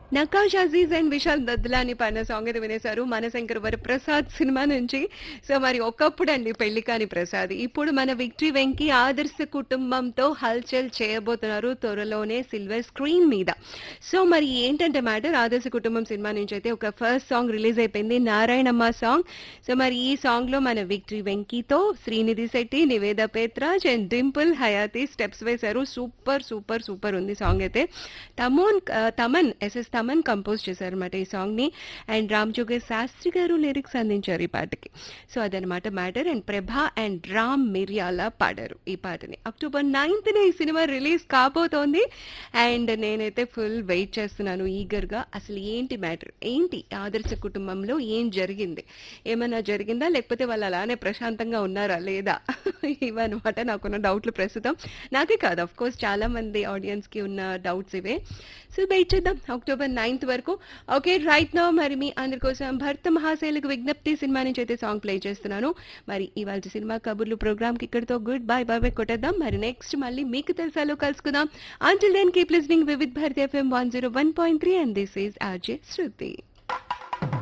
నకాష్ Aziz and Vishal Dadlani పాడిన song అయితే వినేశారు మనశంకర్ వర ప్రసాద్ సినిమా నుంచి సో మరి ఒకప్పుడు అండి పెళ్లి కాని ప్రసాద్ ఇప్పుడు మన విక్టరీ వెంకి ఆదర్శ కుటుంబంతో హల్చల్ చేయబోతున్నారు త్వరలోనే సిల్వర్ స్క్రీన్ మీద సో మరి ఏంటంటే మ్యాటర్ ఆదర్శ కుటుంబం సినిమా నుంచి అయితే ఒక ఫస్ట్ సాంగ్ రిలీజ్ అయిపోయింది నారాయణమ్మ సాంగ్ సో మరి ఈ సాంగ్ లో మన విక్టరీ వెంకీతో శ్రీనిధి శెట్టి నివేద పేత్రాజ్ అండ్ డింపుల్ హయాతి స్టెప్స్ వేశారు సూపర్ సూపర్ సూపర్ ఉంది సాంగ్ అయితే తమోన్ ఆ, తమన్ ఎస్ఎస్ తమన్ కంపోజ్ చేశారన్నమాట ఈ సాంగ్ ని అండ్ రామ్ జోగే శాస్త్రి గారు లిరిక్స్ అందించారు ఈ పాటకి సో అదనమాట matter and Prabha and Ram Miryala పాడారు ఈ పాటని అక్టోబర్ నైన్త్ ఈ సినిమా రిలీజ్ కాబోతోంది అండ్ నేనైతే ఫుల్ వెయిట్ చేస్తున్నాను ఈగర్ గా అసలు ఏంటి మ్యాటర్ ఏంటి ఆదర్శ కుటుంబంలో ఏం జరిగింది ఏమైనా జరిగిందా లేకపోతే వాళ్ళు అలానే ప్రశాంతంగా ఉన్నారా లేదా ఇవన్నమాట నాకున్న డౌట్లు ప్రస్తుతం నాకే కాదు అఫ్ కోర్స్ చాలా మంది ఆడియన్స్ కి ఉన్న డౌట్స్ ఇవే సో వెయిట్ చేద్దాం అక్టోబర్ నైన్త్ వరకు ఓకే రైట్ నో మరి మీ అందరి కోసం భర్త మహాశైలకు విజ్ఞప్తి సినిమా నుంచి అయితే సాంగ్ ప్లే చేస్తున్నాను మరి ఇవాళ సినిమా కబుర్లు ప్రోగ్రామ్ కి ఇక్కడితో గుడ్ బై బై బై కొట్టేద్దాం మరి నెక్స్ట్ మళ్ళీ మీకు తెలుసాలో కలుసుకుందాం until then keep listening Vividh Bharati FM one zero one point three and this is RJ Shruti